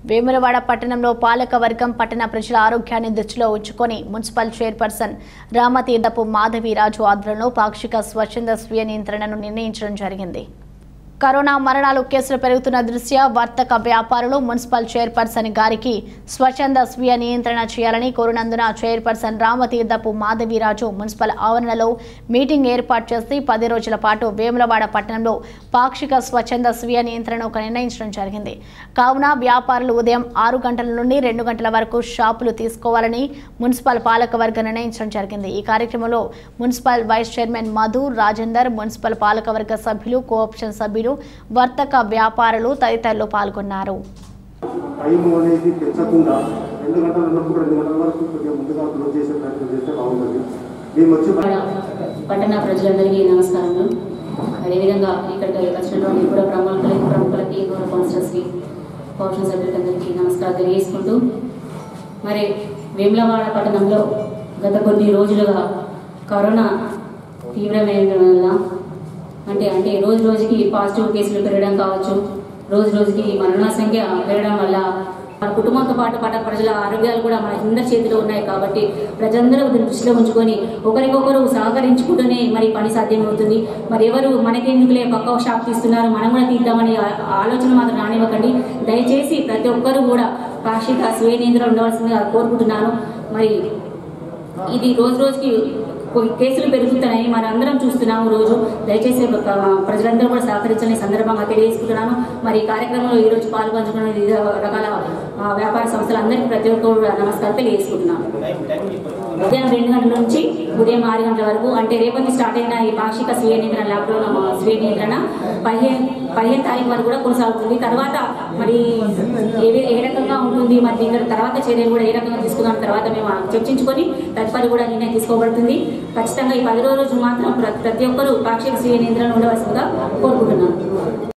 వేములవాడ పట్టణంలో పాలక వర్గం పట్టణ ప్రజల ఆరోగ్యాన్ని దృష్టిలో ఉంచుకొని మున్సిపల్ చైర్పర్సన్ రామతీర్థపు మాధవీరాజు ఆధ్వర్యంలో పాక్షిక స్వచ్ఛంద స్వీయ నియంత్రణను నిర్ణయించడం జరిగింది కరోనా మరణాలు కేసులు పెరుగుతున్న దృష్ట్యా వర్తక వ్యాపారులు మున్సిపల్ చైర్పర్సన్ గారికి స్వచ్ఛంద స్వీయ నియంత్రణ చేయాలని కోరినందున చైర్పర్సన్ రామతీర్థపు మాధవీరాజు మున్సిపల్ ఆవరణలో మీటింగ్ ఏర్పాటు చేసి పది రోజుల పాటు వేములవాడ పట్టణంలో పాక్షిక స్వచ్ఛంద స్వీయ నియంత్రణ ఒక నిర్ణయించడం జరిగింది కావున వ్యాపారులు ఉదయం ఆరు గంటల నుండి రెండు గంటల వరకు షాపులు తీసుకోవాలని మున్సిపల్ పాలకవర్గం నిర్ణయించడం జరిగింది ఈ కార్యక్రమంలో municipal vice chairman Madhu Rajender municipal పాలకవర్గ సభ్యులు కోఆప్షన్ సభ్యులు వర్తక వ్యాపారులు తదితరులు పాల్గొన్నారు టైం అనేది పెంచకుండా రెండు గంటలు ఉన్నప్పుడు రెండు గంటల వరకు కొద్దిగా ముందుగా క్లోజ్ చేసే ప్రయత్నం చేస్తే బాగుంటుంది మేము వచ్చి పట్టణ ప్రజలందరికీ నమస్కారములు అదేవిధంగా ఇక్కడికి వచ్చినటువంటి కూడా ప్రముఖులకి ప్రముఖులకి గౌరవ కౌన్సిలర్స్కి కౌన్సిల్ సభ్యులందరికీ నమస్కారం తెలియజేసుకుంటూ మరి వేములవాడ పట్టణంలో గత కొద్ది రోజులుగా కరోనా తీవ్రమైన వల్ల అంటే అంటే రోజు రోజుకి పాజిటివ్ కేసులు పెరగడం కావచ్చు రోజు రోజుకి మరణాల సంఖ్య పెరగడం వల్ల మన కుటుంబంతో పాటు పట్ట ప్రజల ఆరోగ్యాలు కూడా మన అందరి చేతిలో ఉన్నాయి కాబట్టి ప్రజలందరూ దీన్ని దృష్టిలో ఉంచుకొని ఒకరికొకరు సహకరించుకుంటూనే మరి పని సాధ్యమవుతుంది మరి ఎవరు మనకెందుకులే పక్క షాప్ తీస్తున్నారు మనం కూడా తీద్దామని ఆ- ఆలోచన మాత్రం రానివ్వకండి దయచేసి ప్రతి ఒక్కరూ కూడా పాక్షిక స్వీయ నియంత్రణ ఉండవలసిందిగా కోరుకుంటున్నాను మరి ఇది రోజు రోజుకి కొన్ని కేసులు పెరుగుతున్నాయి మనం అందరం చూస్తున్నాము రోజు దయచేసి ఒక ప్రజలందరూ కూడా సహకరించాలని సందర్భంగా తెలియజేసుకుంటున్నాను మరి ఈ కార్యక్రమంలో ఈ రోజు పాల్గొంటున్న వివిధ రకాల ఆ, వ్యాపార సంస్థలందరికీ ప్రతి ఒక్కరు కూడా నమస్కారం తెలియజేసుకుంటున్నాను ఉదయం రెండు గంటల నుంచి ఉదయం ఆరు గంటల వరకు అంటే రేపటి స్టార్ట్ అయిన ఈ పాక్షిక స్వీయ నియంత్రణ లాక్డౌన్ స్వీయ నియంత్రణ పదిహేను పదిహేను తారీఖు వరకు కూడా కొనసాగుతుంది తర్వాత మరి ఏ ఏ రకంగా ఉంటుంది మరి దీని తర్వాత చర్యలు కూడా ఏ రకంగా తీసుకుందాం తర్వాత మేము చర్చించుకొని తదుపరి కూడా నిర్ణయం తీసుకోబడుతుంది ఖచ్చితంగా ఈ పది రోజులు మాత్రం ప్ర- ప్రతి ఒక్కరూ పాక్షిక స్వీయ నియంత్రణ ఉండవలసిందిగా కోరుకుంటున్నాను